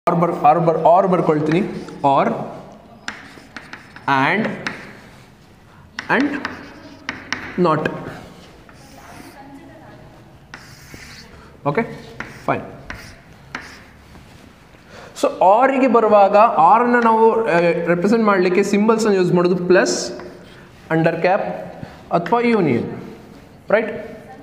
R ಬರ್ or ಬರ್ or ಬರ್ಕೊಳ್ತೀನಿ or and and not okay fine so ಆರಿಗೆ ಬರುವಾಗ ಆರನ್ನು ನಾವು ರೆಪ್ರೆಸೆಂಟ್ ಮಾಡಲಿಕ್ಕೆ ಸಿಂಬಲ್ಸನ್ನು ಯೂಸ್ ಮಾಡೋದು ಪ್ಲಸ್ ಅಂಡರ್ ಕ್ಯಾಪ್ ಅಥವಾ ಯೂನಿಯನ್ ರೈಟ್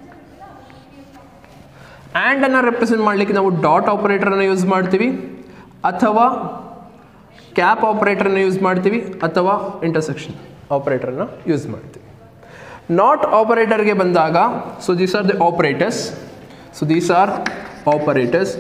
ಆ್ಯಂಡನ್ನು ರೆಪ್ರೆಸೆಂಟ್ ಮಾಡಲಿಕ್ಕೆ ನಾವು ಡಾಟ್ ಆಪರೇಟರನ್ನು ಯೂಸ್ ಮಾಡ್ತೀವಿ ಅಥವಾ ಕ್ಯಾಪ್ ಆಪರೇಟರನ್ನು ಯೂಸ್ ಮಾಡ್ತೀವಿ ಅಥವಾ ಇಂಟರ್ಸೆಕ್ಷನ್ ಆಪರೇಟರನ್ನು ಯೂಸ್ ಮಾಡ್ತೀವಿ ನಾಟ್ ಆಪರೇಟರ್ಗೆ ಬಂದಾಗ so these are the operators so these are operators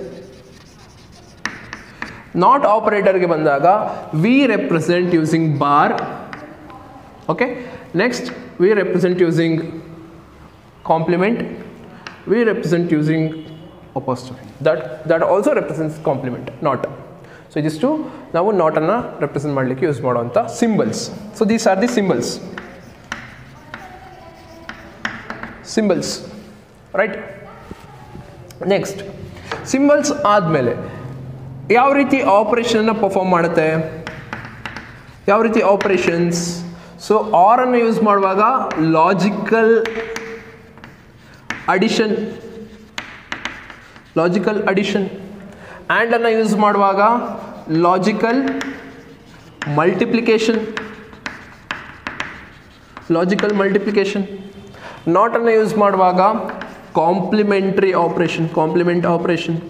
not ಆಪರೇಟರ್ಗೆ ಬಂದಾಗ we represent using bar okay next we represent using complement we represent using apostrophe that that also represents complement not so ಇದಿಷ್ಟು ನಾವು ನಾಟನ್ನು represent ಮಾಡಲಿಕ್ಕೆ use ಮಾಡುವಂಥ symbols so these are the symbols symbols right next symbols ಆದಮೇಲೆ ಯಾವ ರೀತಿ ಆಪರೇಷನ್ನ perform ಮಾಡುತ್ತೆ ಯಾವ ರೀತಿ ಆಪರೇಷನ್ಸ್ ಸೊ ಆರನ್ನು ಯೂಸ್ ಮಾಡುವಾಗ ಲಾಜಿಕಲ್ ಅಡಿಷನ್ ಲಾಜಿಕಲ್ ಅಡಿಷನ್ ಆ್ಯಂಡನ್ನು ಯೂಸ್ ಮಾಡುವಾಗ ಲಾಜಿಕಲ್ ಮಲ್ಟಿಪ್ಲಿಕೇಶನ್ ಲಾಜಿಕಲ್ ಮಲ್ಟಿಪ್ಲಿಕೇಶನ್ ನಾಟನ್ನು ಯೂಸ್ ಮಾಡುವಾಗ complementary operation complement operation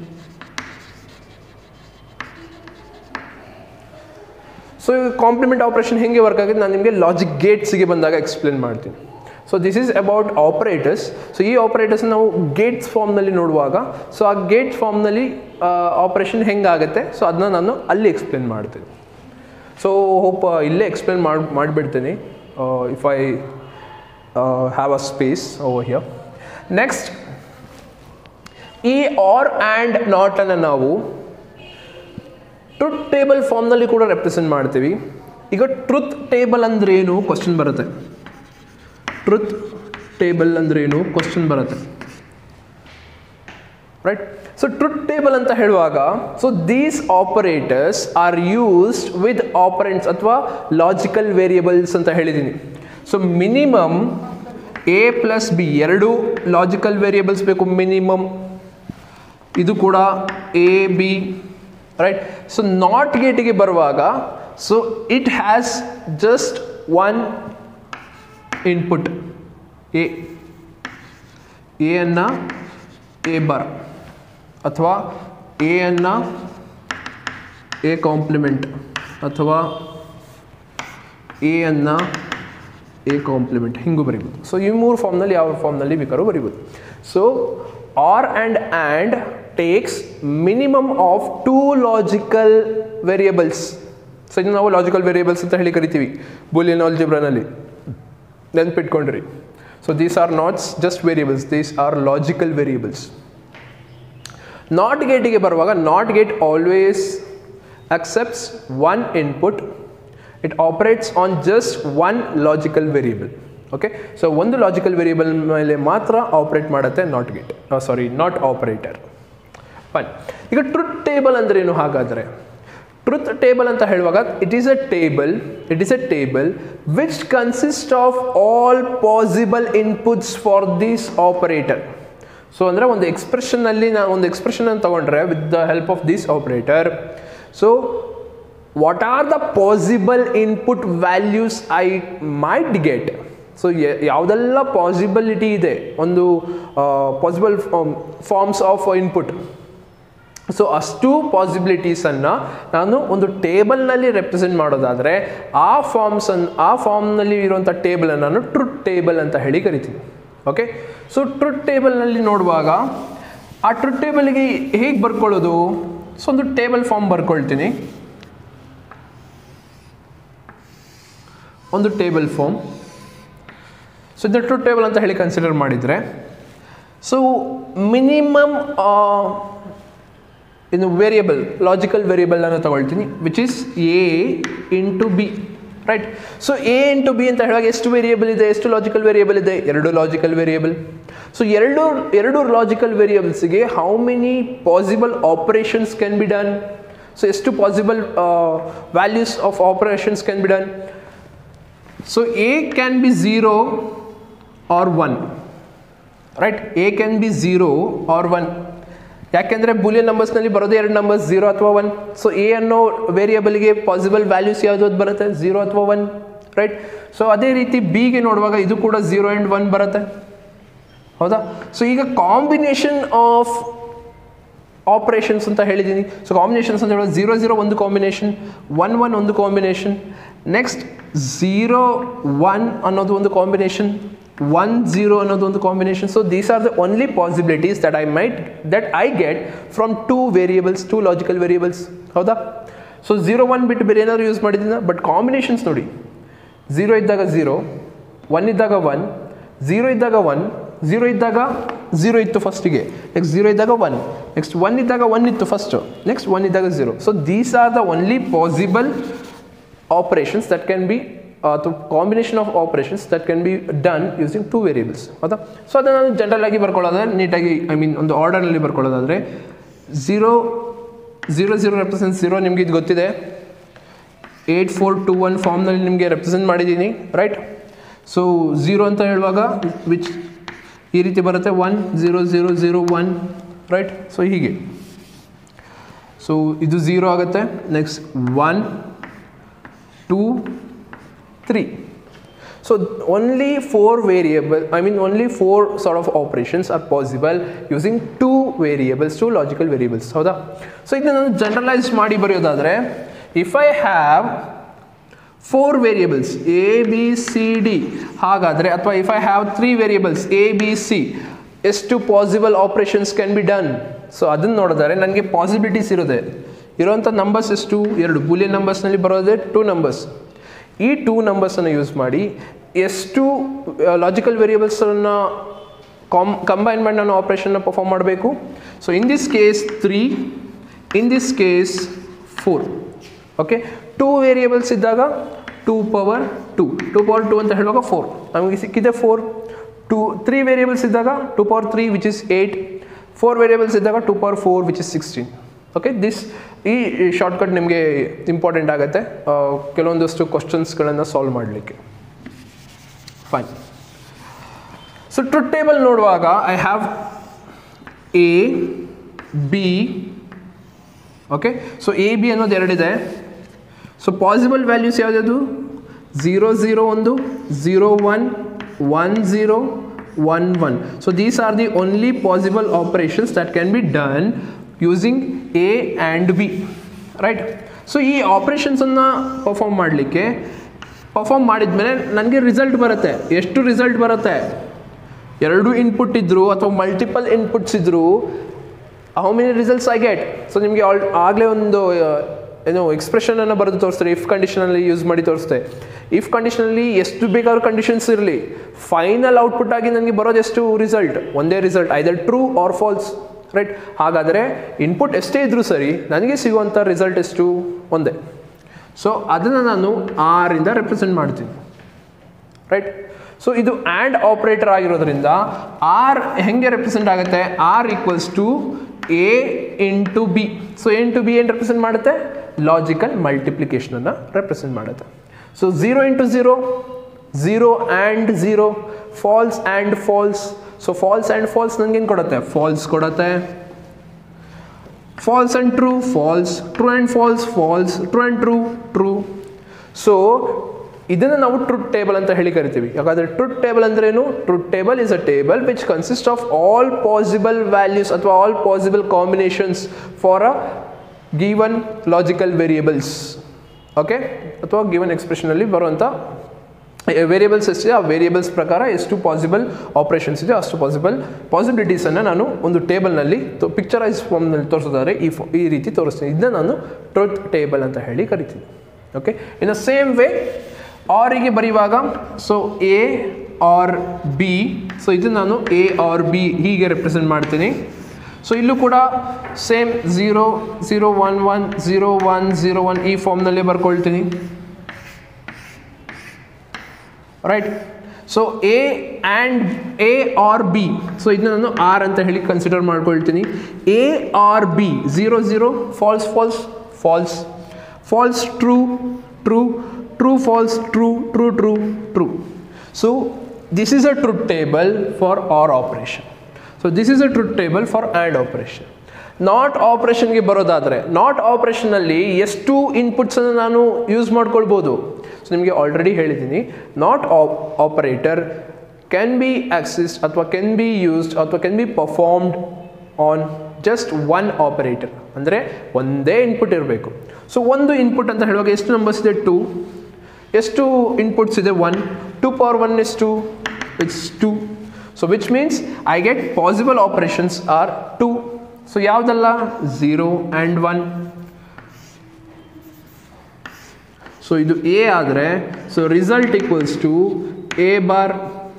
so complement operation ಹೆಂಗೆ ವರ್ಕ್ ಆಗುತ್ತೆ ನಾನು ನಿಮಗೆ ಲಾಜಿಕ್ ಗೇಟ್ಸಿಗೆ ಬಂದಾಗ ಎಕ್ಸ್ಪ್ಲೇನ್ ಮಾಡ್ತೀನಿ so this is about operators so ಈ ಆಪರೇಟರ್ಸ್ ನಾವು ಗೇಟ್ಸ್ ಫಾರ್ಮ್ನಲ್ಲಿ ನೋಡುವಾಗ ಸೊ ಆ ಗೇಟ್ ಫಾರ್ಮ್ನಲ್ಲಿ ಆಪರೇಷನ್ ಹೆಂಗಾಗುತ್ತೆ ಸೊ ಅದನ್ನ ನಾನು ಅಲ್ಲಿ ಎಕ್ಸ್ಪ್ಲೇನ್ ಮಾಡ್ತೀನಿ ಸೊ ಹೋಪ್ ಇಲ್ಲೇ ಎಕ್ಸ್ಪ್ಲೇನ್ ಮಾಡಿ ಮಾಡಿಬಿಡ್ತೀನಿ if I have a space over here next ಈ ಆರ್ ಆ್ಯಂಡ್ ನಾಟನ್ನು ನಾವು ಟ್ರುತ್ ಟೇಬಲ್ ಫಾರ್ಮ್ನಲ್ಲಿ ಕೂಡ ರೆಪ್ರೆಸೆಂಟ್ ಮಾಡ್ತೀವಿ ಈಗ ಟ್ರುತ್ ಟೇಬಲ್ ಅಂದ್ರೆ ಏನು ಕ್ವಶನ್ ಬರುತ್ತೆ ಟ್ರುತ್ ಟೇಬಲ್ ಅಂದ್ರೆ ಏನು ಕ್ವಶನ್ ಬರುತ್ತೆ ರೈಟ್ ಸೊ ಟ್ರುತ್ ಟೇಬಲ್ ಅಂತ ಹೇಳುವಾಗ so these operators are used with operands ಅಥವಾ ಲಾಜಿಕಲ್ ವೇರಿಯಬಲ್ಸ್ ಅಂತ ಹೇಳಿದ್ದೀನಿ so minimum A plus B ಎರಡು ಲಾಜಿಕಲ್ ವೇರಿಯಬಲ್ಸ್ ಬೇಕು ಮಿನಿಮಮ್ ಇದು ಕೂಡ A B right so not ಗೇಟಿಗೆ ಬರುವಾಗ so it has just one input A A ಅನ್ನು ಎ ಬಾರ್ ಅಥವಾ ಎ ಅನ್ನು ಎ ಕಾಂಪ್ಲಿಮೆಂಟ್ ಅಥವಾ ಎ ಅನ್ನು ಎ ಕಾಂಪ್ಲಿಮೆಂಟ್ ಹಿಂಗೂ ಬರಿಬೋದು ಸೊ ಈ ಮೂರು ಫಾರ್ಮ್ನಲ್ಲಿ ಯಾವ ಫಾರ್ಮ್ನಲ್ಲಿ ಬೇಕಾದ್ರೂ ಬರಿಬೋದು so or and and takes minimum of two logical variables so ಇದನ್ನು ನಾವು ಲಾಜಿಕಲ್ ವೇರಿಯಬಲ್ಸ್ ಅಂತ ಹೇಳಿ ಕರಿತೀವಿ ಬೂಲಿಯನ್ ಆಲ್ಜಿಬ್ರಾನಲ್ಲಿ ನೆನ್ಪಿಟ್ಕೊಂಡ್ರಿ so these are nots just variables these are logical variables not ಗೇಟಿಗೆ ಬರುವಾಗ not gate always accepts one input it operates on just one logical variable okay so ಒಂದು ಲಾಜಿಕಲ್ ವೇರಿಯಬಲ್ ಮೇಲೆ ಮಾತ್ರ ಆಪರೇಟ್ ಮಾಡುತ್ತೆ not gate sorry not operator fine ಈಗ truth table ಅಂದ್ರೆ ಏನು ಹಾಗಾದರೆ ಟ್ರುತ್ ಟೇಬಲ್ ಅಂತ ಹೇಳುವಾಗ it is a table it is a table which consist of all possible inputs for this operator so ಅಂದರೆ ಒಂದು ಎಕ್ಸ್ಪ್ರೆಷನ್ನಲ್ಲಿ ನಾನು ಒಂದು ಎಕ್ಸ್ಪ್ರೆಷನ್ ತಗೊಂಡ್ರೆ with the help of this operator so what are the possible input values I might get so ಯಾವುದೆಲ್ಲ possibility ಇದೆ ಒಂದು possible forms of input so ಅಷ್ಟು ಪಾಸಿಬಿಲಿಟೀಸನ್ನು ನಾನು ಒಂದು ಟೇಬಲ್ನಲ್ಲಿ ರೆಪ್ರೆಸೆಂಟ್ ಮಾಡೋದಾದರೆ ಆ ಫಾರ್ಮ್ಸನ್ನು ಆ ಫಾರ್ಮ್ನಲ್ಲಿ ಇರುವಂಥ ಟೇಬಲನ್ನು ನಾನು ಟ್ರುತ್ ಟೇಬಲ್ ಅಂತ ಹೇಳಿ ಕರಿತೀನಿ ಓಕೆ ಸೊ ಟ್ರುತ್ ಟೇಬಲ್ನಲ್ಲಿ ನೋಡುವಾಗ ಆ ಟ್ರುತ್ ಟೇಬಲ್ಗೆ ಹೇಗೆ ಬರ್ಕೊಳ್ಳೋದು ಸೊ ಒಂದು ಟೇಬಲ್ ಫಾರ್ಮ್ ಬರ್ಕೊಳ್ತೀನಿ ಒಂದು ಟೇಬಲ್ ಫಾರ್ಮ್ ಸೊ ಇದು ಟ್ರುತ್ ಟೇಬಲ್ ಅಂತ ಹೇಳಿ ಕನ್ಸಿಡರ್ ಮಾಡಿದರೆ ಸೊ ಮಿನಿಮಮ್ ಇನ್ನು ವೇರಿಯಬಲ್ ಲಾಜಿಕಲ್ ವೇರಿಯಬಲ್ ಅನ್ನು ತಗೊಳ್ತೀನಿ which is A into B right so A into B ಅಂತ ಹೇಳುವಾಗ ಎಷ್ಟು ವೇರಿಯಬಲ್ ಇದೆ ಎಷ್ಟು ಲಾಜಿಕಲ್ ವೇರಿಯಬಲ್ ಇದೆ ಎರಡು ಲಾಜಿಕಲ್ ವೇರಿಯಬಲ್ ಸೊ ಎರಡು ಎರಡು ಲಾಜಿಕಲ್ ವೇರಿಯಬಲ್ಸ್ಗೆ how many possible operations can be done so ಎಷ್ಟು possible values of operations can be done so A can be zero or one right A can be zero or one ಯಾಕೆಂದರೆ Boolean ನಂಬರ್ಸ್ನಲ್ಲಿ ಬರೋದು ಎರಡು numbers zero ಅಥವಾ one so A ಅನ್ನೋ ವೇರಿಯಬಲ್ಗೆ possible values ಯಾವುದು ಅದು ಬರುತ್ತೆ ಝೀರೋ ಅಥವಾ ಒನ್ ರೈಟ್ ಸೊ ಅದೇ ರೀತಿ ಬಿಗೆ ನೋಡುವಾಗ ಇದು ಕೂಡ ಝೀರೋ ಆ್ಯಂಡ್ ಒನ್ ಬರುತ್ತೆ ಹೌದಾ ಸೊ ಈಗ ಕಾಂಬಿನೇಷನ್ ಆಫ್ ಆಪರೇಷನ್ಸ್ ಅಂತ ಹೇಳಿದ್ದೀನಿ ಸೊ ಕಾಂಬಿನೇಷನ್ಸ್ ಅಂತ ಹೇಳೋದು ಝೀರೋ ಝೀರೋ ಒಂದು ಕಾಂಬಿನೇಷನ್ ಒನ್ ಒನ್ ಒಂದು ಕಾಂಬಿನೇಷನ್ ನೆಕ್ಸ್ಟ್ ಝೀರೋ ಒನ್ ಅನ್ನೋದು ಒಂದು ಕಾಂಬಿನೇಷನ್ ಒನ್ ಝೀರೋ ಅನ್ನೋದು ಒಂದು combination so these are the only possibilities that I might that I get from two variables two logical variables ಹೌದಾ so zero one ಬಿಟ್ಟು ಬೇರೆ ಏನಾದರೂ use ಮಾಡಿದ್ದೀನ ಬಟ್ ಕಾಂಬಿನೇಷನ್ಸ್ ನೋಡಿ ಝೀರೋ ಇದ್ದಾಗ ಝೀರೋ ಒನ್ ಇದ್ದಾಗ ಒನ್ ಝೀರೋ ಇದ್ದಾಗ ಒನ್ ಝೀರೋ ಇದ್ದಾಗ ಝೀರೋ ಇತ್ತು ಫಸ್ಟಿಗೆ ನೆಕ್ಸ್ಟ್ ಝೀರೋ ಇದ್ದಾಗ ಒನ್ ನೆಕ್ಸ್ಟ್ ಒನ್ ಇದ್ದಾಗ ಒನ್ ಇತ್ತು ಫಸ್ಟು ನೆಕ್ಸ್ಟ್ ಒನ್ ಇದ್ದಾಗ zero so these are the only possible operations that can be ಅಥವಾ combination of operations that can be done using two variables ಹೌದಾ so ಅದನ್ನು ನಾನು general ಆಗಿ ಬರ್ಕೊಳ್ಳೋದಾದ್ರೆ ನೀಟಾಗಿ ಐ ಮೀನ್ ಒಂದು ಆರ್ಡರ್ನಲ್ಲಿ ಬರ್ಕೊಳ್ಳೋದಾದರೆ zero zero zero represent zero ನಿಮಗೆ ಇದು ಗೊತ್ತಿದೆ ಏಯ್ಟ್ ಫೋರ್ ಟು ಒನ್ ಫಾರ್ಮ್ನಲ್ಲಿ ನಿಮಗೆ ರೆಪ್ರೆಸೆಂಟ್ ಮಾಡಿದ್ದೀನಿ ರೈಟ್ ಸೊ ಝೀರೋ ಅಂತ ಹೇಳುವಾಗ ವಿಚ್ ಈ ರೀತಿ ಬರುತ್ತೆ one zero zero zero one right so ಹೀಗೆ ಸೊ ಇದು ಝೀರೋ ಆಗುತ್ತೆ next one two three so only four variable I mean only four sort of operations are possible using two variables two logical variables ಹೌದಾ so ಇದನ್ನ ನಾನು generalize ಮಾಡಿ ಬರೆಯೋದಾದರೆ if I have four variables A B C D ಹಾಗಾದರೆ ಅಥವಾ if I have three variables A B C ಎಷ್ಟು possible operations can be done so ಅದನ್ನು ನೋಡಿದರೆ ನನಗೆ ಪಾಸಿಬಿಲಿಟೀಸ್ ಇರೋದೆ ಇರೋವಂಥ ನಂಬರ್ಸ್ ಎಷ್ಟು ಎರಡು ಬುಲಿಯನ್ ನಂಬರ್ಸ್ನಲ್ಲಿ ಬರೋದೇ ಟೂ ನಂಬರ್ಸ್ ಈ ಟೂ ನಂಬರ್ಸನ್ನು ಯೂಸ್ ಮಾಡಿ ಎಷ್ಟು ಲಾಜಿಕಲ್ ವೇರಿಯಬಲ್ಸನ್ನು ಕಾಮ್ ಕಂಬೈನ್ ಮಾಡಿ ನಾನು ಆಪ್ರೇಷನ್ನ ಪರ್ಫಾರ್ಮ್ ಮಾಡಬೇಕು so in this case three in this case four okay two variables ಇದ್ದಾಗ two power two two power two ಅಂತ ಹೇಳುವಾಗ ಫೋರ್ ನಮಗೆ ಸಿಕ್ಕಿದೆ ಫೋರ್ ಟು ತ್ರೀ ವೇರಿಯಬಲ್ಸ್ ಇದ್ದಾಗ two power three which is eight four variables ಇದ್ದಾಗ two power four which is sixteen okay this ಈ shortcut ನಿಮಗೆ important ಆಗುತ್ತೆ ಆ, ಕೆಲವೊಂದಷ್ಟು ಕ್ವಶನ್ಸ್ಗಳನ್ನು ಸಾಲ್ವ್ ಮಾಡಲಿಕ್ಕೆ ಫೈನ್ ಸೊ ಟ್ರುತ್ ಟೇಬಲ್ ನೋಡುವಾಗ I have A B okay so A B ಅನ್ನೋದು ಎರಡಿದೆ ಸೊ ಪಾಸಿಬಲ್ ವ್ಯಾಲ್ಯೂಸ್ ಯಾವ್ದು ಝೀರೋ ಝೀರೋ ಒಂದು zero one one zero one one so these are the only possible operations that can be done using A and B right so ಈ ಆಪ್ರೇಷನ್ಸನ್ನು perform ಮಾಡಲಿಕ್ಕೆ perform ಮಾಡಿದ್ಮೇಲೆ ನನಗೆ result ಬರುತ್ತೆ ಎಷ್ಟು result ಬರುತ್ತೆ ಎರಡು ಇನ್ಪುಟ್ ಇದ್ದರು ಅಥವಾ ಮಲ್ಟಿಪಲ್ ಇನ್ಪುಟ್ಸ್ ಇದ್ದರು how many results I get so ನಿಮಗೆ ಆಲ್ ಆಗಲೇ ಒಂದು ಆ, ಏನು ಎಕ್ಸ್ಪ್ರೆಷನನ್ನು ಬರೆದು ತೋರಿಸ್ತಾರೆ ಇಫ್ ಕಂಡೀಷನಲ್ಲಿ ಯೂಸ್ ಮಾಡಿ ತೋರಿಸ್ತೆ ಇಫ್ ಕಂಡೀಷನಲ್ಲಿ ಎಷ್ಟು ಬೇಕಾದ್ರೂ ಕಂಡೀಷನ್ಸ್ ಇರಲಿ ಫೈನಲ್ ಔಟ್ಪುಟ್ ಆಗಿ ನನಗೆ ಬರೋದು ಎಷ್ಟು ರಿಸಲ್ಟ್ ಒಂದೇ result either true or false right ಹಾಗಾದರೆ ಇನ್ಪುಟ್ ಎಷ್ಟೇ ಇದ್ರೂ ಸರಿ ನನಗೆ ಸಿಗುವಂಥ ರಿಸಲ್ಟ್ ಎಷ್ಟು ಒಂದೇ ಸೊ ಅದನ್ನು ನಾನು ಆರಿಂದ ರೆಪ್ರೆಸೆಂಟ್ ಮಾಡ್ತೀನಿ ರೈಟ್ ಸೊ ಇದು ಆ್ಯಂಡ್ ಆಪ್ರೇಟರ್ ಆಗಿರೋದ್ರಿಂದ ಆರ್ ಹೆಂಗೆ ರೆಪ್ರೆಸೆಂಟ್ ಆಗುತ್ತೆ R equals to A into B so A into B ಏನು ರೆಪ್ರೆಸೆಂಟ್ ಮಾಡುತ್ತೆ ಲಾಜಿಕಲ್ ಮಲ್ಟಿಪ್ಲಿಕೇಶನನ್ನು ರೆಪ್ರೆಸೆಂಟ್ ಮಾಡುತ್ತೆ so zero into zero zero and zero false and false so false and false ನನಗೇನು ಕೊಡುತ್ತೆ false ಕೊಡುತ್ತೆ false and true false true and false false true and true true so ಇದನ್ನು ನಾವು truth table ಅಂತ ಹೇಳಿ ಕರಿತೀವಿ ಯಾಕಂದರೆ ಟ್ರುತ್ ಟೇಬಲ್ ಅಂದ್ರೇನು truth table is a table which consist of all possible values ಅಥವಾ all possible combinations for a given logical variables okay ಅಥವಾ given ಎಕ್ಸ್ಪ್ರೆಷನಲ್ಲಿ ಬರುವಂಥ ವೇರಿಯಬಲ್ಸ್ ಎಷ್ಟಿದೆ ಆ ವೇರಿಯಬಲ್ಸ್ ಪ್ರಕಾರ ಎಷ್ಟು ಪಾಸಿಬಲ್ ಆಪ್ರೇಷನ್ಸ್ ಇದೆ ಅಷ್ಟು ಪಾಸಿಬಲ್ ಪಾಸಿಬಿಲಿಟೀಸನ್ನು ನಾನು ಒಂದು ಟೇಬಲ್ನಲ್ಲಿ ಪಿಕ್ಚರೈಸ್ ಫಾರ್ಮ್ನಲ್ಲಿ ತೋರಿಸೋದಾದ್ರೆ ಈ ಫೋ ಈ ರೀತಿ ತೋರಿಸ್ತೀನಿ ಇದನ್ನ ನಾನು ಟ್ರುತ್ ಟೇಬಲ್ ಅಂತ ಹೇಳಿ ಕರಿತೀನಿ okay in the same way ಆರಿಗೆ ಬರೆಯುವಾಗ so A or B so ಇದು ನಾನು ಎ ಆರ್ ಬಿ ಹೀಗೆ ರೆಪ್ರೆಸೆಂಟ್ ಮಾಡ್ತೀನಿ ಸೊ ಇಲ್ಲೂ ಕೂಡ same zero zero one one zero one zero one ಈ ಫಾರ್ಮ್ನಲ್ಲೇ ಬರ್ಕೊಳ್ತೀನಿ right so A and A or B so ಇದನ್ನ ನಾನು ಆರ್ ಅಂತ ಹೇಳಿ ಕನ್ಸಿಡರ್ ಮಾಡ್ಕೊಳ್ತೀನಿ A or B zero zero false false false false true true true false true true true true so this is a truth table for or operation so this is a truth table for and operation not ಆಪರೇಷನ್ಗೆ ಬರೋದಾದರೆ not ಆಪರೇಷನಲ್ಲಿ ಎಷ್ಟು ಇನ್ಪುಟ್ಸನ್ನು ನಾನು use ಮಾಡ್ಕೊಳ್ಬೋದು so ನಿಮಗೆ already ಹೇಳಿದ್ದೀನಿ not operator can be exist ಅಥವಾ can be used ಅಥವಾ can be performed on just one operator ಅಂದರೆ ಒಂದೇ ಇನ್ಪುಟ್ ಇರಬೇಕು ಸೊ ಒಂದು ಇನ್ಪುಟ್ ಅಂತ ಹೇಳುವಾಗ ಎಷ್ಟು ನಂಬರ್ಸ್ ಇದೆ ಟೂ ಎಷ್ಟು ಇನ್ಪುಟ್ಸ್ ಇದೆ one to power one is two it's two so which means I get possible operations are two so ಯಾವುದಲ್ಲ ಝೀರೋ ಆ್ಯಂಡ್ ಒನ್ ಸೊ ಇದು ಎ ಆದರೆ so result equals to A bar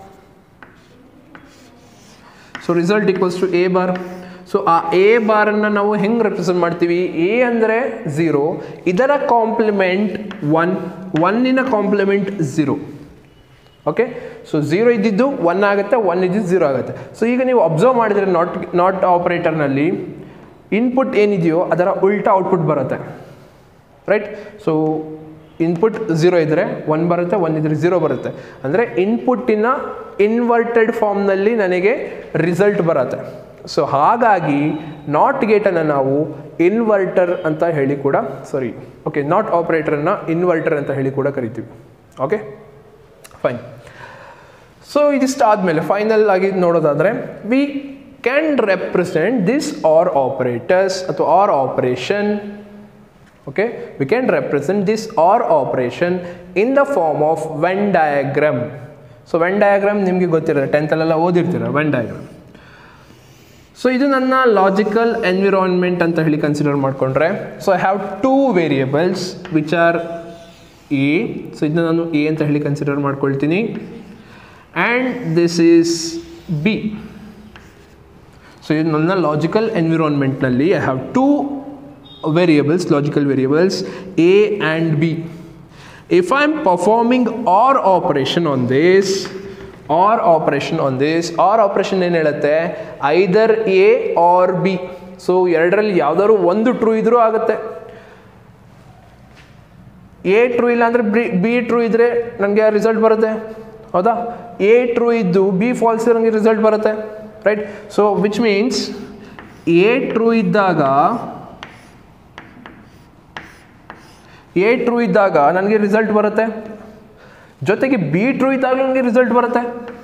so result equals to A bar so ಆ A ಬಾರನ್ನು ನಾವು ಹೆಂಗೆ represent ಮಾಡ್ತೀವಿ A ಅಂದರೆ zero ಇದರ ಕಾಂಪ್ಲಿಮೆಂಟ್ ಒನ್ ಒನ್ನಿನ complement zero okay so zero ಇದ್ದಿದ್ದು ಒನ್ ಆಗುತ್ತೆ ಒನ್ ಇದ್ದಿದ್ದು ಝೀರೋ ಆಗುತ್ತೆ ಸೊ ಈಗ ನೀವು ಅಬ್ಸರ್ವ್ ಮಾಡಿದರೆ ನಾಟ್ ನಾಟ್ ಆಪರೇಟರ್ನಲ್ಲಿ ಇನ್ಪುಟ್ ಏನಿದೆಯೋ ಅದರ ಉಲ್ಟಾ ಔಟ್ಪುಟ್ ಬರುತ್ತೆ ರೈಟ್ ಸೊ ಇನ್ಪುಟ್ ಝೀರೋ ಇದ್ದರೆ ಒನ್ ಬರುತ್ತೆ ಒನ್ ಇದ್ರೆ ಝೀರೋ ಬರುತ್ತೆ ಅಂದರೆ ಇನ್ಪುಟ್ಟಿನ ಇನ್ವರ್ಟೆಡ್ ಫಾರ್ಮ್ನಲ್ಲಿ ನನಗೆ ರಿಸಲ್ಟ್ ಬರುತ್ತೆ ಸೊ ಹಾಗಾಗಿ ನಾಟ್ ಗೇಟನ್ನು ನಾವು ಇನ್ವರ್ಟರ್ ಅಂತ ಹೇಳಿ ಕೂಡ ಸಾರಿ ಓಕೆ ನಾಟ್ ಆಪರೇಟರನ್ನು ಇನ್ವರ್ಟರ್ ಅಂತ ಹೇಳಿ ಕೂಡ ಕರಿತೀವಿ ಓಕೆ ಫೈನ್ ಸೊ ಇದಿಷ್ಟು ಆದಮೇಲೆ ಫೈನಲ್ ಆಗಿ ನೋಡೋದಾದರೆ we can represent this or operators ಅಥವಾ or operation okay we can represent this or operation in the form of venn diagram so Venn diagram ನಿಮಗೆ ಗೊತ್ತಿರುತ್ತೆ ಟೆಂತಲ್ಲೆಲ್ಲ ಓದಿರ್ತೀರ ವೆನ್ ಡಯಾಗ್ರಾಮ್ ಸೊ ಇದು ನನ್ನ ಲಾಜಿಕಲ್ ಎನ್ವಿರಾನ್ಮೆಂಟ್ ಅಂತ ಹೇಳಿ ಕನ್ಸಿಡರ್ ಮಾಡಿಕೊಂಡ್ರೆ so I have two variables which are A so ಇದನ್ನ ನಾನು ಎ ಅಂತ ಹೇಳಿ ಕನ್ಸಿಡರ್ ಮಾಡ್ಕೊಳ್ತೀನಿ and this is B so ಇದು ನನ್ನ ಲಾಜಿಕಲ್ ಎನ್ವಿರಾನ್ಮೆಂಟ್ನಲ್ಲಿ I have two variables, logical variables A and B. If I'm performing OR operation on this, OR operation on this, OR operation ಏನು ಹೇಳುತ್ತೆ either A or B so ಎರಡರಲ್ಲಿ ಯಾವ್ದಾದ್ರು ಒಂದು true ಇದ್ರೂ ಆಗುತ್ತೆ ಎ ಟ್ರೂ ಇಲ್ಲ ಅಂದರೆ ಬಿ ಬಿ ಟ್ರೂ ಇದ್ದರೆ ನನಗೆ ರಿಸಲ್ಟ್ ಬರುತ್ತೆ ಹೌದಾ ಎ ಟ್ರೂ ಇದ್ದು ಬಿ ಫಾಲ್ಸ್ ನನಗೆ ರಿಸಲ್ಟ್ ಬರುತ್ತೆ right so which means A true ಇದ್ದಾಗ ಎ ಟ್ರೂ ಇದ್ದಾಗ ನನಗೆ ರಿಸಲ್ಟ್ ಬರುತ್ತೆ ಜೊತೆಗೆ ಬಿ ಟ್ರೂ ಇದ್ದಾಗಲೂ ನನಗೆ ರಿಸಲ್ಟ್ ಬರುತ್ತೆ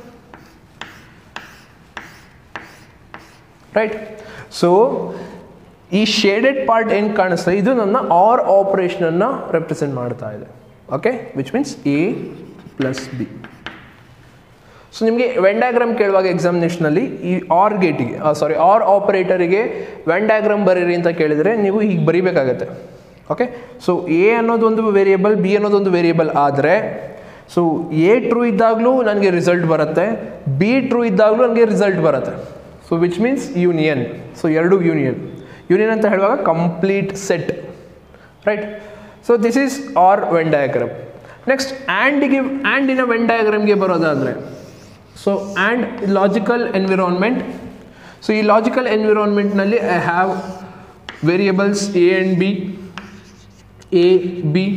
ರೈಟ್ ಸೊ ಈ ಶೇಡೆಡ್ ಪಾರ್ಟ್ ಏನು ಕಾಣಿಸ್ತಾ ಇದು ನನ್ನ ಆರ್ ಆಪರೇಷನನ್ನು ರೆಪ್ರೆಸೆಂಟ್ ಮಾಡ್ತಾ ಇದೆ okay which means A plus B so ನಿಮಗೆ ವೆನ್ ಡಯಾಗ್ರಾಮ್ ಕೇಳುವಾಗ ಎಕ್ಸಾಮಿನೇಷನಲ್ಲಿ ಈ ಆರ್ ಗೇಟಿಗೆ ಸಾರಿ ಆರ್ ಆಪರೇಟರಿಗೆ ವೆನ್ ಡಯಾಗ್ರಾಮ್ ಬರೀರಿ ಅಂತ ಕೇಳಿದರೆ ನೀವು ಹೀಗೆ ಬರೀಬೇಕಾಗತ್ತೆ ಓಕೆ ಸೊ ಎ ಅನ್ನೋದೊಂದು ವೇರಿಯೇಬಲ್ ಬಿ ಅನ್ನೋದೊಂದು ವೇರಿಯೇಬಲ್ ಆದರೆ ಸೊ ಎ ಟ್ರೂ ಇದ್ದಾಗಲೂ ನನಗೆ ರಿಸಲ್ಟ್ ಬರುತ್ತೆ ಬಿ ಟ್ರೂ ಇದ್ದಾಗಲೂ ನನಗೆ ರಿಸಲ್ಟ್ ಬರುತ್ತೆ so which means union so ಎರಡು ಯೂನಿಯನ್ ಯೂನಿಯನ್ ಅಂತ ಹೇಳುವಾಗ complete set right so this is or Venn diagram next ಆ್ಯಂಡಿಗೆ ಆ್ಯಂಡಿನ ವೆನ್ ಡಯಾಗ್ರಾಮ್ಗೆ ಬರೋದಾದರೆ so and logical environment so ಈ ಲಾಜಿಕಲ್ ಎನ್ವಿರಾನ್ಮೆಂಟ್ನಲ್ಲಿ I have variables A and B A B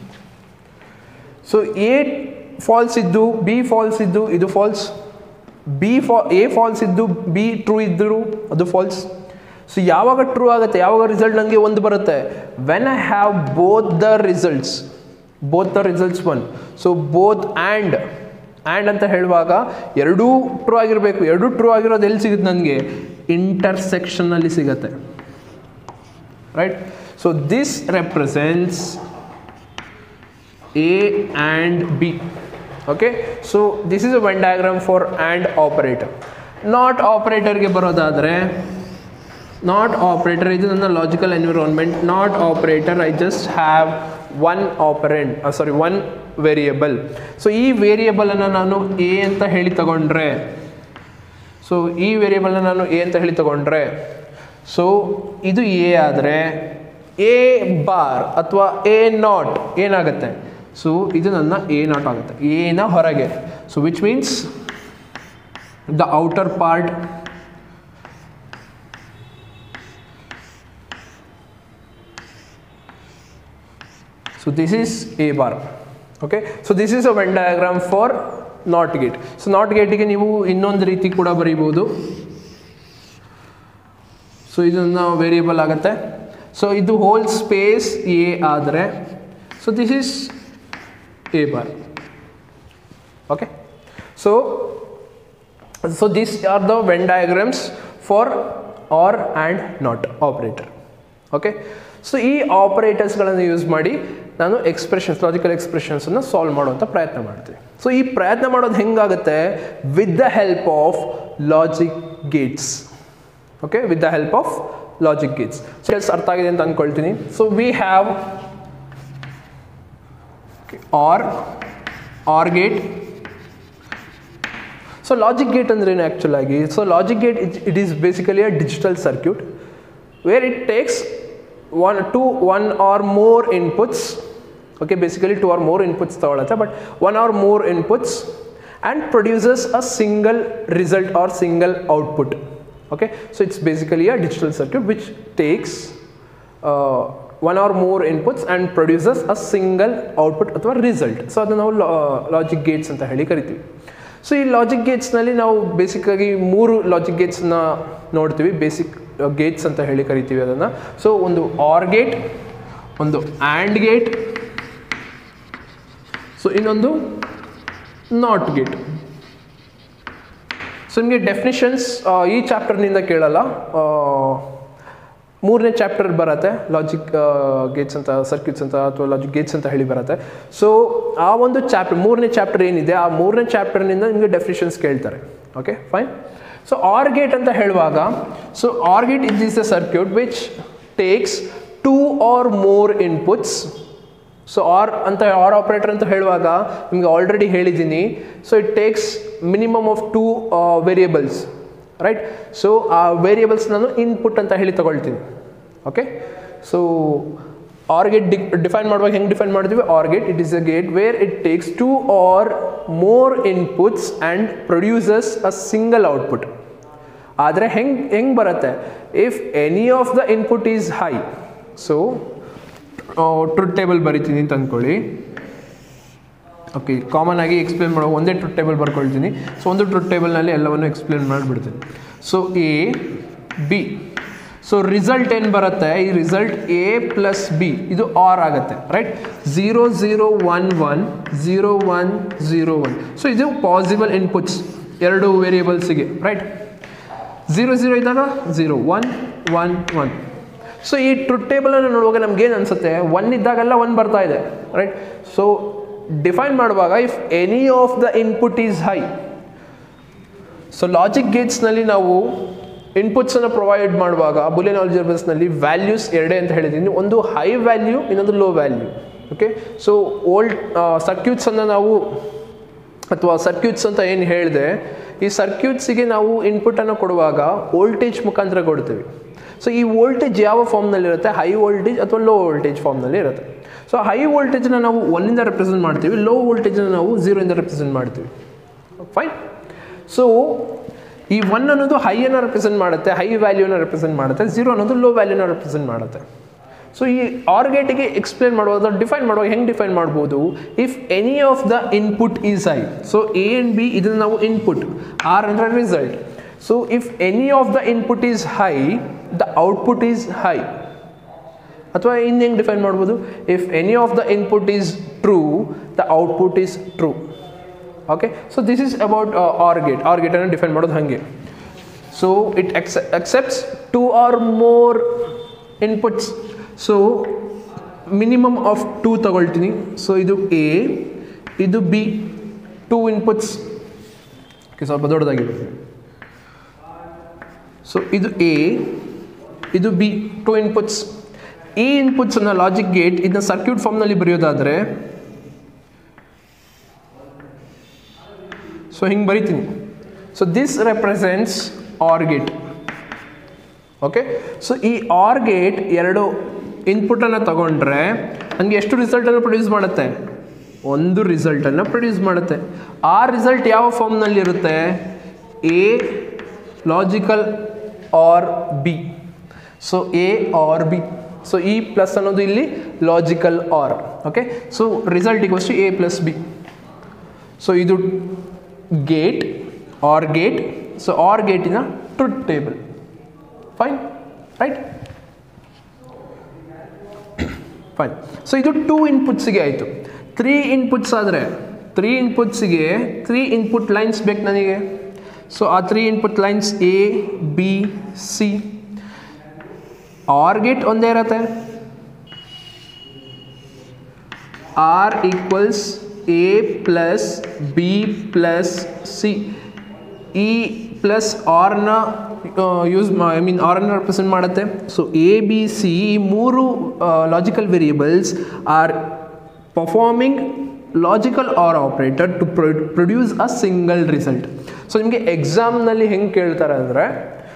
so A false ಇದ್ದು ಬಿ ಫಾಲ್ಸ್ ಇದ್ದು ಇದು ಫಾಲ್ಸ್ ಬಿ ಫಾ ಎ ಫಾಲ್ಸ್ ಇದ್ದು ಬಿ ಟ್ರೂ ಇದ್ದರು ಅದು ಫಾಲ್ಸ್ ಸೊ ಯಾವಾಗ ಟ್ರೂ ಆಗುತ್ತೆ ಯಾವಾಗ ರಿಸಲ್ಟ್ ನನಗೆ ಒಂದು ಬರುತ್ತೆ when I have both the results both the results one so both and and ಅಂತ ಹೇಳುವಾಗ ಎರಡೂ ಟ್ರೂ ಆಗಿರಬೇಕು ಎರಡೂ ಟ್ರೂ ಆಗಿರೋದು ಎಲ್ಲಿ ಸಿಗುತ್ತೆ ನನಗೆ ಇಂಟರ್ಸೆಕ್ಷನಲ್ಲಿ ಸಿಗುತ್ತೆ right so this represents A and B okay so this is a Venn diagram for and operator not ಆಪರೇಟರ್ಗೆ ಬರೋದಾದರೆ ನಾಟ್ ಆಪರೇಟರ್ ಇದು ನನ್ನ logical environment not operator I just have one operand sorry one variable so ಈ ವೇರಿಯಬಲನ್ನು ನಾನು A ಅಂತ ಹೇಳಿ ತಗೊಂಡ್ರೆ ಸೊ ಈ ವೇರಿಯಬಲ್ನ ನಾನು ಎ ಅಂತ ಹೇಳಿ ತಗೊಂಡ್ರೆ ಸೊ ಇದು ಎ ಆದರೆ ಎ ಬಾರ್ ಅಥವಾ ಎ ನಾಟ್ ಏನಾಗುತ್ತೆ ಸೊ ಇದು ನನ್ನ ಎ ನಾಟ್ ಆಗುತ್ತೆ ಎನ ಹೊರಗೆ so which means the outer part so this is A bar okay so this is a Venn diagram for not gate so not ಗೇಟಿಗೆ ನೀವು ಇನ್ನೊಂದು ರೀತಿ ಕೂಡ ಬರೀಬೋದು ಸೊ ಇದನ್ನು ವೇರಿಯಬಲ್ ಆಗುತ್ತೆ ಸೊ ಇದು ಹೋಲ್ ಸ್ಪೇಸ್ ಎ ಆದರೆ so this is A bar okay so so these are the venn diagrams for or and not operator okay so ಈ ಆಪರೇಟರ್ಸ್ಗಳನ್ನು ಯೂಸ್ ಮಾಡಿ ನಾನು ಎಕ್ಸ್ಪ್ರೆಷನ್ಸ್ ಲಾಜಿಕಲ್ ಎಕ್ಸ್ಪ್ರೆಷನ್ಸನ್ನು ಸಾಲ್ವ್ ಮಾಡುವಂಥ ಪ್ರಯತ್ನ ಮಾಡ್ತೀನಿ ಸೊ ಈ ಪ್ರಯತ್ನ ಮಾಡೋದು ಹೆಂಗಾಗುತ್ತೆ with the help of logic gates okay with the help of logic gates ಕೆಲ್ಸ ಅರ್ಥ ಆಗಿದೆ ಅಂತ ಅಂದ್ಕೊಳ್ತೀನಿ so we have or or gate so logic gate ಅಂದ್ರೇನು ಆ್ಯಕ್ಚುಲ್ ಆಗಿ so logic gate it is basically a digital circuit where it takes one two one or more inputs okay basically two or more inputs ತಗೊಳುತ್ತೆ but one or more inputs and produces a single result R single output okay so it's basically a digital circuit which takes one or more inputs and produces a single output ಅಥವಾ result so ಅದನ್ನು ನಾವು logic Gates ಅಂತ ಹೇಳಿ ಕರಿತೀವಿ so ಈ logic ಗೇಟ್ಸ್ನಲ್ಲಿ ನಾವು ಬೇಸಿಕ್ಕಾಗಿ ಮೂರು ಲಾಜಿಕ್ ಗೇಟ್ಸ್ನ ನೋಡ್ತೀವಿ ಬೇಸಿಕ್ ಗೇಟ್ಸ್ ಅಂತ ಹೇಳಿ ಕರಿತೀವಿ ಅದನ್ನು ಸೊ ಒಂದು ಆರ್ ಗೇಟ್ ಒಂದು ಆ್ಯಂಡ್ ಗೇಟ್ ಸೊ ಇನ್ನೊಂದು ನಾಟ್ ಗೇಟ್ ಸೊ ನಿಮಗೆ ಡೆಫಿನಿಷನ್ಸ್ ಈ ಚಾಪ್ಟರ್ನಿಂದ ಕೇಳಲ್ಲ ಮೂರನೇ ಚಾಪ್ಟರ್ ಬರುತ್ತೆ ಲಾಜಿಕ್ ಗೇಟ್ಸ್ ಅಂತ ಸರ್ಕ್ಯೂಟ್ಸ್ ಅಂತ ಅಥವಾ ಲಾಜಿಕ್ ಗೇಟ್ಸ್ ಅಂತ ಹೇಳಿ ಬರುತ್ತೆ ಸೊ ಆ ಒಂದು ಚಾಪ್ಟರ್ ಮೂರನೇ ಚಾಪ್ಟರ್ ಏನಿದೆ ಆ ಮೂರನೇ ಚಾಪ್ಟರ್ನಿಂದ ನಿಮಗೆ ಡೆಫಿನಿಷನ್ಸ್ ಕೇಳ್ತಾರೆ okay fine so or gate ಅಂತ ಹೇಳುವಾಗ so or gate is is a circuit which takes two or more inputs so or ಅಂತ ಆರ್ ಆಪ್ರೇಟರ್ ಅಂತ ಹೇಳುವಾಗ ನಿಮಗೆ ಆಲ್ರೆಡಿ ಹೇಳಿದ್ದೀನಿ so it takes minimum of two variables right so ಆ variables ನಾನು input ಅಂತ ಹೇಳಿ ತಗೊಳ್ತೀನಿ ಓಕೆ ಸೊ ಆರ್ ಗೇಟ್ ಡಿ ಡಿಫೈನ್ ಮಾಡುವಾಗ ಹೆಂಗೆ ಡಿಫೈನ್ ಮಾಡ್ತೀವಿ or gate it is a gate where it takes two or more inputs and produces a single output ಆದರೆ ಹೆಂಗೆ ಹೆಂಗೆ ಬರುತ್ತೆ if any of the input is high so truth table ಬರಿತೀನಿ ಅಂತ ಅಂದ್ಕೊಳ್ಳಿ ಓಕೆ ಕಾಮನ್ ಆಗಿ explain ಮಾಡೋ ಒಂದೇ ಟ್ರುತ್ ಟೇಬಲ್ ಬರ್ಕೊಳ್ತೀನಿ ಸೊ ಒಂದು ಟ್ರುತ್ ಟೇಬಲ್ನಲ್ಲಿ ಎಲ್ಲವನ್ನು ಎಕ್ಸ್ಪ್ಲೇನ್ ಮಾಡಿಬಿಡ್ತೀನಿ so A B so result ಏನು ಬರುತ್ತೆ ಈ ರಿಸಲ್ಟ್ ಎ ಪ್ಲಸ್ ಬಿ ಇದು ಆರ್ ಆಗುತ್ತೆ right zero zero one one zero one zero one so ಇದು ಪಾಸಿಬಲ್ ಇನ್ಪುಟ್ಸ್ ಎರಡು ವೇರಿಯೇಬಲ್ಸಿಗೆ ರೈಟ್ ಝೀರೋ ಝೀರೋ ಇದ್ದಾಗ zero one one one so ಈ ಟ್ರುತ್ ಟೇಬಲನ್ನು ನೋಡುವಾಗ ನಮ್ಗೇನು ಅನಿಸುತ್ತೆ ಒನ್ ಇದ್ದಾಗೆಲ್ಲ ಒನ್ ಬರ್ತಾ ಇದೆ ರೈಟ್ ಸೊ ಡಿಫೈನ್ ಮಾಡುವಾಗ if any of the input is high so logic ಗೇಟ್ಸ್ನಲ್ಲಿ ನಾವು ಇನ್ಪುಟ್ಸನ್ನು ಪ್ರೊವೈಡ್ ಮಾಡುವಾಗ ಬುಲಿಯನ್ ಆಲ್ಜರ್ಬಸ್ನಲ್ಲಿ ವ್ಯಾಲ್ಯೂಸ್ ಎರಡೇ ಅಂತ ಹೇಳಿದ್ದೀನಿ ಒಂದು ಹೈ ವ್ಯಾಲ್ಯೂ ಇನ್ನೊಂದು low value okay so old ಸರ್ಕ್ಯೂಟ್ಸನ್ನು ನಾವು ಅಥವಾ ಸರ್ಕ್ಯೂಟ್ಸ್ ಅಂತ ಏನು ಹೇಳಿದೆ ಈ ಸರ್ಕ್ಯೂಟ್ಸಿಗೆ ನಾವು ಇನ್ಪುಟನ್ನು ಕೊಡುವಾಗ ವೋಲ್ಟೇಜ್ ಮುಖಾಂತರ ಕೊಡ್ತೀವಿ ಸೊ ಈ ವೋಲ್ಟೇಜ್ ಯಾವ ಫಾರ್ಮ್ನಲ್ಲಿರುತ್ತೆ ಹೈ ವೋಲ್ಟೇಜ್ ಅಥವಾ ಲೋ ವೋಲ್ಟೇಜ್ ಫಾರ್ಮ್ನಲ್ಲಿ ಇರುತ್ತೆ ಸೊ ಹೈ ವೋಲ್ಟೇಜ್ನ ನಾವು ಒನ್ನಿಂದ ರೆಪ್ರೆಸೆಂಟ್ ಮಾಡ್ತೀವಿ ಲೋ ವೋಲ್ಟೇಜ್ನ ನಾವು ಝೀರೋಯಿಂದ ರೆಪ್ರೆಸೆಂಟ್ ಮಾಡ್ತೀವಿ ಫೈನ್ ಸೊ ಈ ಒನ್ ಅನ್ನೋದು ಹೈಯನ್ನು ರೆಪ್ರೆಸೆಂಟ್ ಮಾಡುತ್ತೆ ಹೈ ವ್ಯಾಲ್ಯೂನ ರೆಪ್ರೆಸೆಂಟ್ ಮಾಡುತ್ತೆ ಝೀರೋ ಅನ್ನೋದು ಲೋ ವ್ಯಾಲ್ಯೂನ ರೆಪ್ರೆಸೆಂಟ್ ಮಾಡುತ್ತೆ ಸೊ ಈ ಆರ್ಗೇಟಿಗೆ ಎಕ್ಸ್ಪ್ಲೇನ್ ಮಾಡುವಾಗ ಡಿಫೈನ್ ಮಾಡುವಾಗ ಹೆಂಗೆ ಡಿಫೈನ್ ಮಾಡ್ಬೋದು if any of the input is high so A and B ಇದನ್ನು ನಾವು ಇನ್ಪುಟ್ ಆರ್ ಅಂದರೆ result so if any of the input is high the output is high ಅಥವಾ ಇನ್ನು ಹೆಂಗೆ ಡಿಫೈನ್ ಮಾಡ್ಬೋದು if any of the input is true the output is true okay so this is about or gate or ಗೇಟನ್ನು define ಮಾಡೋದು ಹಾಗೆ so it ಎಕ್ಸ್ accepts two or more inputs so minimum of two ತಗೊಳ್ತೀನಿ so ಇದು A ಇದು B two inputs okay ಸ್ವಲ್ಪ ದೊಡ್ಡದಾಗಿರುತ್ತೆ so ಇದು ಎ ಇದು ಬಿ ಟೂ ಇನ್ಪುಟ್ಸ್ ಈ ಇನ್ಪುಟ್ಸನ್ನು ಲಾಜಿಕ್ ಗೇಟ್ ಇದನ್ನ ಸರ್ಕ್ಯೂಟ್ ಫಾರ್ಮ್ನಲ್ಲಿ ಬರೆಯೋದಾದರೆ ಸೊ ಹಿಂಗೆ ಬರಿತೀನಿ so this represents or gate okay so ಈ ಆರ್ ಗೇಟ್ ಎರಡು ಇನ್ಪುಟನ್ನು ತಗೊಂಡ್ರೆ ನನಗೆ ಎಷ್ಟು ರಿಸಲ್ಟನ್ನು ಪ್ರೊಡ್ಯೂಸ್ ಮಾಡುತ್ತೆ ಒಂದು ರಿಸಲ್ಟನ್ನು ಪ್ರೊಡ್ಯೂಸ್ ಮಾಡುತ್ತೆ ಆ ರಿಸಲ್ಟ್ ಯಾವ ಫಾರ್ಮ್ನಲ್ಲಿ ಇರುತ್ತೆ A logical or B so A or B so ಈ ಪ್ಲಸ್ ಅನ್ನೋದು ಇಲ್ಲಿ logical or okay so result equals to A plus B so ಇದು gate or gate so or ಗೇಟಿನ truth table fine right fine so ಇದು two ಇನ್ಪುಟ್ಸಿಗೆ ಆಯಿತು three inputs ಆದರೆ three ಇನ್ಪುಟ್ಸಿಗೆ ತ್ರೀ ಇನ್ಪುಟ್ ಲೈನ್ಸ್ ಬೇಕು ನನಗೆ ಸೊ ಆ three input lines A B C or gate ಒಂದೇ ಇರತ್ತೆ or equals A plus B plus C ಈ ಪ್ಲಸ್ ಆರ್ನ ಯೂಸ್ ಐ ಮೀನ್ ಆರ್ನ ರೆಪ್ರೆಸೆಂಟ್ ಮಾಡುತ್ತೆ ಸೊ ಎ ಬಿ ಸಿ ಈ ಮೂರು logical variables are performing logical or operator to produce a single result so ನಿಮಗೆ ಎಕ್ಸಾಮ್ನಲ್ಲಿ ಹೆಂಗೆ ಕೇಳ್ತಾರೆ ಅಂದರೆ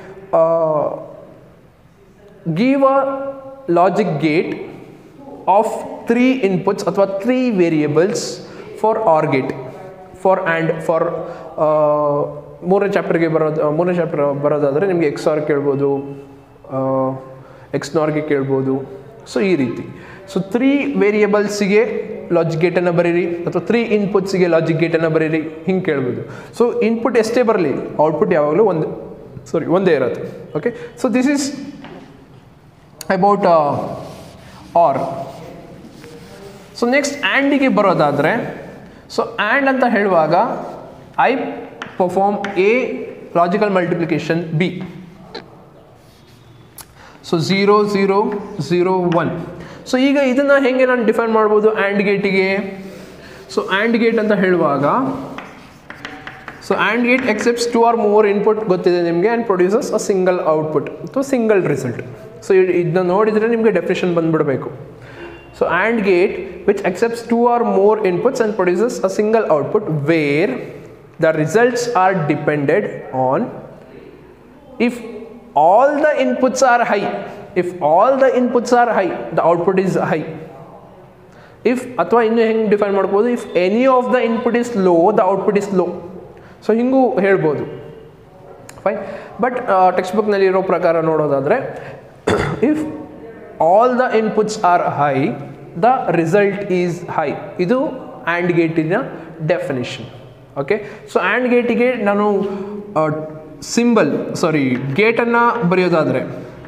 give a logic gate of three inputs ಅಥವಾ three variables for or gate for and for ಮೂರನೇ ಚಾಪ್ಟರ್ಗೆ ಬರೋದು ಮೂರನೇ ಚಾಪ್ಟರ್ ಬರೋದಾದರೆ ನಿಮಗೆ ಎಕ್ಸ್ ಆರ್ ಕೇಳ್ಬೋದು ಎಕ್ಸ್ ನಾರ್ಗೆ ಕೇಳ್ಬೋದು ಸೊ ಈ ರೀತಿ ಸೊ ತ್ರೀ ವೇರಿಯೇಬಲ್ಸಿಗೆ ಲಾಜಿಕ್ ಗೇಟನ್ನು ಬರೀರಿ ಅಥವಾ ತ್ರೀ ಇನ್ಪುಟ್ಸಿಗೆ ಲಾಜಿಕ್ ಗೇಟನ್ನು ಬರೀರಿ ಹಿಂಗೆ ಕೇಳ್ಬೋದು ಸೊ ಇನ್ಪುಟ್ ಎಷ್ಟೇ ಬರಲಿ ಔಟ್ಪುಟ್ ಯಾವಾಗಲೂ ಒಂದು ಸಾರಿ ಒಂದೇ ಇರುತ್ತೆ okay so this is about or so next ಆ್ಯಂಡಿಗೆ ಬರೋದಾದರೆ ಸೊ ಆ್ಯಂಡ್ ಅಂತ ಹೇಳುವಾಗ I perform A logical multiplication B so zero zero zero one so ಈಗ ಇದನ್ನು ಹೇಗೆ ನಾನು ಡಿಫೈನ್ ಮಾಡ್ಬೋದು ಆ್ಯಂಡ್ ಗೇಟಿಗೆ ಸೊ ಆ್ಯಂಡ್ ಗೇಟ್ ಅಂತ ಹೇಳುವಾಗ so and gate accepts two or more input ಗೊತ್ತಿದೆ ನಿಮಗೆ and produces a single output ಅಥವಾ ಸಿಂಗಲ್ ರಿಸಲ್ಟ್ ಸೊ ಇದನ್ನ ನೋಡಿದರೆ ನಿಮಗೆ ಡೆಫಿನೇಷನ್ ಬಂದ್ಬಿಡಬೇಕು so and gate which accepts two or more inputs and produces a single output where the results are dependent on if all the inputs are high if all the inputs are high the output is high if ಅಥವಾ ಇನ್ನು ಹೆಂಗೆ define ಮಾಡ್ಬೋದು if any of the input is low the output is low so ಹಿಂಗೂ ಹೇಳ್ಬೋದು fine but text ಬುಕ್ನಲ್ಲಿ ಇರೋ ಪ್ರಕಾರ ನೋಡೋದಾದರೆ if all the inputs are high the result is high ಇದು ಆ್ಯಂಡ್ ಗೇಟಿನ ಡೆಫಿನಿಷನ್ ಓಕೆ ಸೊ ಆ್ಯಂಡ್ ಗೇಟಿಗೆ ನಾನು ಸಿಂಬಲ್ ಸಾರಿ ಗೇಟನ್ನು ಬರೆಯೋದಾದರೆ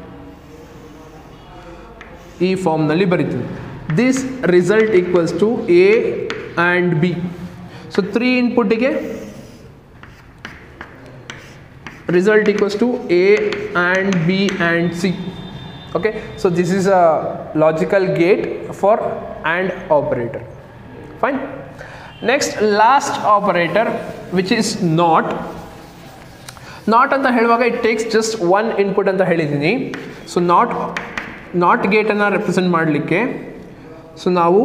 ಈ ಫಾರ್ಮ್ನಲ್ಲಿ ಬರಿತೀನಿ this result equals to A and B so three ಇನ್ಪುಟ್ಟಿಗೆ result equals to a and b and c okay so this is a logical gate for and operator fine next last operator which is not not ಅಂತ ಹೇಳುವಾಗ it takes just one input ಅಂತ ಹೇಳಿದ್ದೀನಿ so not not ಗೇಟನ್ನು represent ಮಾಡಲಿಕ್ಕೆ so ನಾವು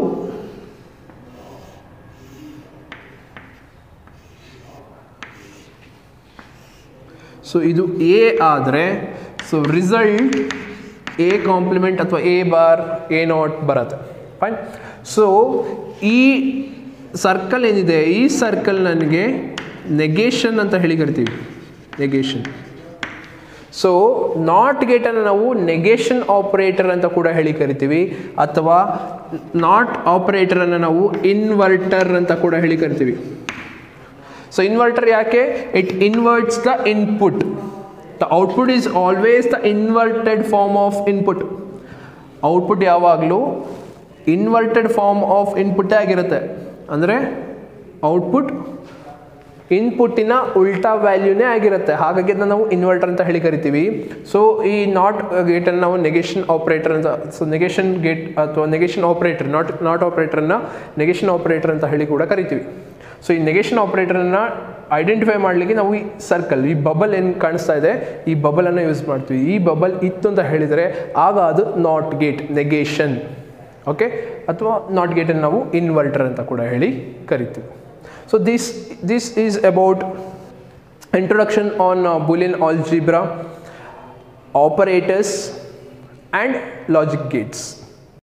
so ಇದು A ಆದರೆ so result A complement ಅಥವಾ ಎ ಬಾರ್ ಎ ನಾಟ್ ಬರುತ್ತೆ ಫೈನ್ ಸೊ ಈ ಸರ್ಕಲ್ ಏನಿದೆ ಈ ಸರ್ಕಲ್ ನನಗೆ ನೆಗೇಷನ್ ಅಂತ ಹೇಳಿ ಕರಿತೀವಿ ನೆಗೇಷನ್ ಸೊ ನಾಟ್ ಗೇಟನ್ನು ನಾವು ನೆಗೇಷನ್ ಆಪರೇಟರ್ ಅಂತ ಕೂಡ ಹೇಳಿ ಕರಿತೀವಿ ಅಥವಾ ನಾಟ್ ಆಪರೇಟರನ್ನು ನಾವು ಇನ್ವರ್ಟರ್ ಅಂತ ಕೂಡ ಹೇಳಿ ಕರಿತೀವಿ ಸೊ ಇನ್ವರ್ಟರ್ ಯಾಕೆ it inverts the input the output is always the inverted form of input output ಯಾವಾಗಲೂ ಇನ್ವರ್ಟೆಡ್ ಫಾರ್ಮ್ ಆಫ್ ಇನ್ಪುಟ್ಟೇ ಆಗಿರುತ್ತೆ ಅಂದರೆ ಔಟ್ಪುಟ್ ಇನ್ಪುಟ್ಟಿನ ಉಲ್ಟಾ ವ್ಯಾಲ್ಯೂನೇ ಆಗಿರುತ್ತೆ ಹಾಗಾಗಿ ಅದನ್ನ ನಾವು ಇನ್ವರ್ಟರ್ ಅಂತ ಹೇಳಿ ಕರಿತೀವಿ ಸೊ ಈ ನಾಟ್ ಗೇಟನ್ನು ನಾವು ನೆಗೇಷನ್ ಆಪ್ರೇಟರ್ ಅಂತ ಸೊ ನೆಗೇಷನ್ ಗೇಟ್ ಅಥವಾ ನೆಗೇಷನ್ ಆಪ್ರೇಟರ್ ನಾಟ್ ನಾಟ್ ಆಪ್ರೇಟರ್ನ ನೆಗೇಷನ್ ಆಪ್ರೇಟರ್ ಅಂತ ಹೇಳಿ ಕೂಡ ಕರಿತೀವಿ ಸೊ ಈ ನೆಗೇಷನ್ ಆಪ್ರೇಟರನ್ನು ಐಡೆಂಟಿಫೈ ಮಾಡಲಿಕ್ಕೆ ನಾವು ಈ ಸರ್ಕಲ್ ಈ ಬಬಲ್ ಏನು ಕಾಣಿಸ್ತಾ ಇದೆ ಈ ಬಬಲನ್ನು ಯೂಸ್ ಮಾಡ್ತೀವಿ ಈ ಬಬಲ್ ಇತ್ತು ಅಂತ ಹೇಳಿದರೆ ಆಗ ಅದು ನಾಟ್ ಗೇಟ್ ನೆಗೇಷನ್ ಓಕೆ ಅಥವಾ ನಾಟ್ ಗೇಟನ್ನು ನಾವು ಇನ್ವರ್ಟರ್ ಅಂತ ಕೂಡ ಹೇಳಿ ಕರಿತೀವಿ so this this is about introduction on Boolean algebra operators and logic Gates